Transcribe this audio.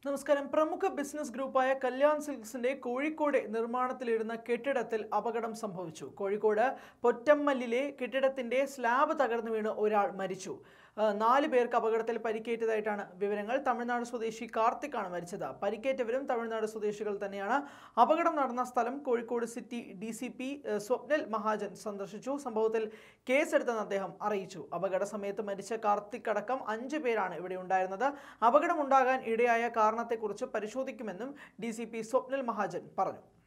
നമസ്കാരം പ്രമുഖ ബിസിനസ് ഗ്രൂപ്പായ കല്യാൺ സിൽക്സിന്റെ കോഴിക്കോട് നിർമ്മാണത്തിലിരുന്ന കെട്ടിടത്തിൽ അപകടം സംഭവിച്ചു കോഴിക്കോട് പൊറ്റമ്മല്ലിലെ കെട്ടിടത്തിന്റെ സ്ലാബ് തകർന്നു വീണ് ഒരാൾ മരിച്ചു ആ, നാല് പേർക്ക് അപകടത്തിൽ പരിക്കേറ്റതായിട്ടാണ് വിവരങ്ങൾ തമിഴ്നാട് സ്വദേശി കാർത്തിക്കാണ് മരിച്ചത് പരിക്കേറ്റവരും തമിഴ്നാട് സ്വദേശികൾ തന്നെയാണ് അപകടം നടന്ന സ്ഥലം Kozhikode city D C P Swapnil Mahajan സന്ദർശിച്ചു സംഭവത്തിൽ കേസെടുത്തെന്ന് അദ്ദേഹം അറിയിച്ചു അപകട സമയത്ത് മരിച്ച കാർത്തിക് അടക്കം അഞ്ച് പേരാണ് ഇവിടെ ഉണ്ടായിരുന്നത് അപകടമുണ്ടാകാൻ ഇടയായ കാരണത്തെക്കുറിച്ച് പരിശോധിക്കുമെന്നും D C P Swapnil Mahajan പറഞ്ഞു